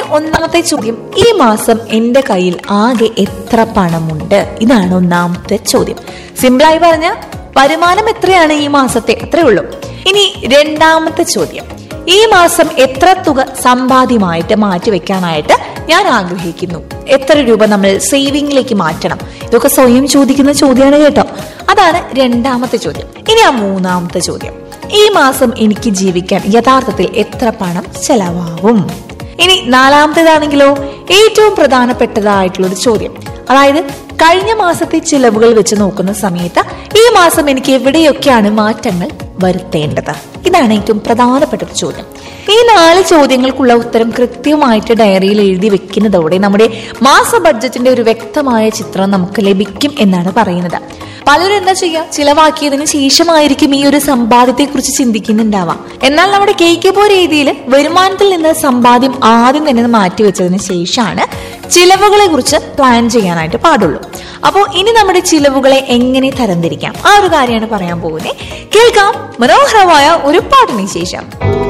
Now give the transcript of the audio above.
ഒന്നാമത്തെ ചോദ്യം ഈ മാസം എന്റെ കയ്യിൽ ആകെ എത്ര പണമുണ്ട് ഇതാണ് ഒന്നാമത്തെ ചോദ്യം സിമ്പിളായി പറഞ്ഞ വരുമാനം എത്രയാണ് ഈ മാസത്തെ അത്രേ ഉള്ളൂ ഇനി രണ്ടാമത്തെ ചോദ്യം ഈ മാസം എത്ര തുക സമ്പാദ്യമായിട്ട് മാറ്റിവെക്കാനായിട്ട് ഞാൻ ആഗ്രഹിക്കുന്നു എത്ര രൂപ നമ്മൾ സേവിങ്ങിലേക്ക് മാറ്റണം ഇതൊക്കെ സ്വയം ചോദിക്കുന്ന ചോദ്യമാണ് കേട്ടോ അതാണ് രണ്ടാമത്തെ ചോദ്യം ഇനി ആ മൂന്നാമത്തെ ചോദ്യം ഈ മാസം എനിക്ക് ജീവിക്കാൻ യഥാർത്ഥത്തിൽ എത്ര പണം ചെലവാകും ഇനി നാലാമത്തേതാണെങ്കിലോ ഏറ്റവും പ്രധാനപ്പെട്ടതായിട്ടുള്ള ഒരു ചോദ്യം അതായത് കഴിഞ്ഞ മാസത്തെ ചിലവുകൾ വെച്ച് നോക്കുന്ന സമയത്ത് ഈ മാസം എനിക്ക് എവിടെയൊക്കെയാണ് മാറ്റങ്ങൾ വരുത്തേണ്ടത് ഇതാണ് ഏറ്റവും പ്രധാനപ്പെട്ട ഒരു ചോദ്യം ഈ നാല് ചോദ്യങ്ങൾക്കുള്ള ഉത്തരം കൃത്യമായിട്ട് ഡയറിയിൽ എഴുതി വെക്കുന്നതോടെ നമ്മുടെ മാസ ബഡ്ജറ്റിന്റെ ഒരു വ്യക്തമായ ചിത്രം നമുക്ക് ലഭിക്കും എന്നാണ് പറയുന്നത് പലരും എന്താ ചെയ്യുക ചിലവാക്കിയതിന് ശേഷമായിരിക്കും ഈ ഒരു സമ്പാദ്യത്തെ കുറിച്ച് ചിന്തിക്കുന്നുണ്ടാവാം എന്നാൽ നമ്മുടെ കേക്കപ്പോ രീതിയിൽ വരുമാനത്തിൽ നിന്ന് സമ്പാദ്യം ആദ്യം തന്നെ മാറ്റി വെച്ചതിന് ശേഷമാണ് ചിലവുകളെ കുറിച്ച് പ്ലാൻ ചെയ്യാനായിട്ട് പാടുള്ളൂ അപ്പോൾ ഇനി നമ്മുടെ ചിലവുകളെ എങ്ങനെ തരംതിരിക്കാം ആ ഒരു കാര്യമാണ് പറയാൻ പോകുന്നത് കേൾക്കാം മനോഹരമായ ഒരു പാട്ടിന് ശേഷം